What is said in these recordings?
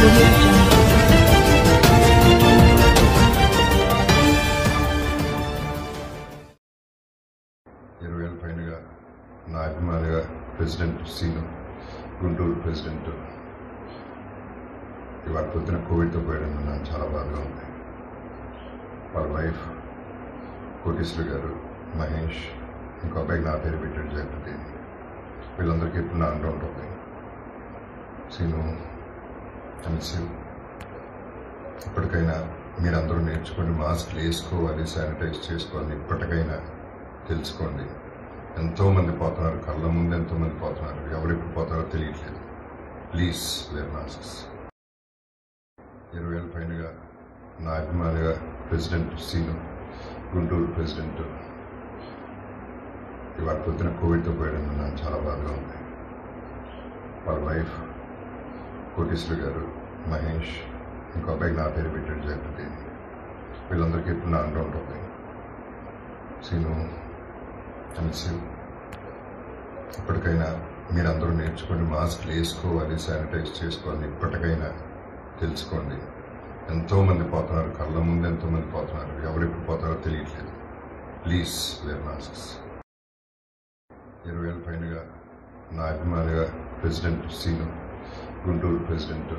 audio jungle. ఇరవై ఏళ్ళ పైనగా నా అభిమానిగా ప్రెసిడెంట్ సీను గుంటూరు ప్రెసిడెంట్ ఇవాళ పొద్దున కోవిడ్తో పోయడం నాకు చాలా బాధగా ఉంది వాళ్ళ వైఫ్ కోటేశ్వరి గారు మహేష్ ఇంకో అబ్బాయికి నా పేరు పెట్టాడు జగపతి వీళ్ళందరికీ ఎప్పుడు నా అంటూ ఉంటుంది సీను కలిసి ఇప్పటికైనా మీరందరూ నేర్చుకొని మాస్క్లు వేసుకోవాలి శానిటైజ్ చేసుకోవాలి ఇప్పటికైనా తెలుసుకోండి ఎంతో మంది పోతున్నారు కళ్ళ ముందు ఎంతో మంది పోతున్నారు ఎవరెప్పుడు పోతారో తెలియట్లేదు ప్లీజ్ వేర్ మాస్క్స్ ఇరవై ఏళ్ళ పైనగా నా అభిమానిగా ప్రెసిడెంట్ సీను గుంటూరు ప్రెసిడెంట్ ఇవాళ పొద్దున కోవిడ్తో పోయడం నాకు చాలా బాధగా ఉంది వాళ్ళ వైఫ్ కోటేశ్వరి గారు మహేష్ ఇంకో అబ్బాయికి నా పేరు పెట్టాడు జగపతి వీళ్ళందరికీ ఎప్పుడు నా అంటూ ఉంటుంది సీను కలిసి ఇప్పటికైనా మీరందరూ నేర్చుకొని మాస్క్లు వేసుకోవాలి శానిటైజ్ చేసుకోవాలి ఇప్పటికైనా తెలుసుకోండి ఎంతో మంది పోతున్నారు కళ్ళ ముందు ఎంతో మంది పోతున్నారు ఎవరెప్పుడు పోతారో తెలియట్లేదు ప్లీజ్ వేర్ మాస్క్స్ ఇరవై ఏళ్ళ పైనగా నా అభిమానిగా ప్రెసిడెంట్ సీను గుంటూరు ప్రెసిడెంట్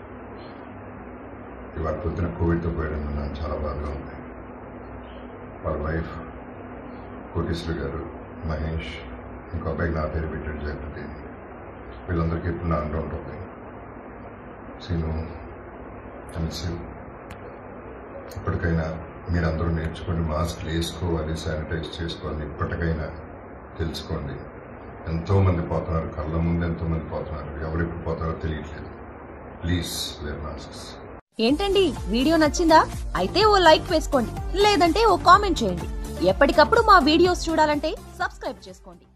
ఇవాళ పొద్దున కోవిడ్తో పోయడం నాకు చాలా బాధగా ఉంది వాళ్ళ వైఫ్ కోటేశ్వరి గారు మహేష్ ఇంకో అబ్బాయికి నా పేరు పెట్టాడు జగపతి వీళ్ళందరికీ ఎప్పుడు నా అంటూ ఉంటుంది సీను కలిసి ఇప్పటికైనా మీరందరూ నేర్చుకొని మాస్క్లు వేసుకోవాలి శానిటైజ్ చేసుకోవాలి ఇప్పటికైనా తెలుసుకోండి ఎంతో మంది పోతున్నారు కళ్ళ ముందు ఎంతో మంది పోతున్నారు ఎవరెప్పుడు పోతారో తెలియట్లేదు ప్లీజ్ వేర్ మాస్క్స్ ఏంటండి వీడియో నచ్చిందా అయితే ఓ లైక్ వేసుకోండి లేదంటే ఓ కామెంట్ చేయండి ఎప్పటికప్పుడు మా వీడియోస్ చూడాలంటే సబ్స్క్రైబ్ చేసుకోండి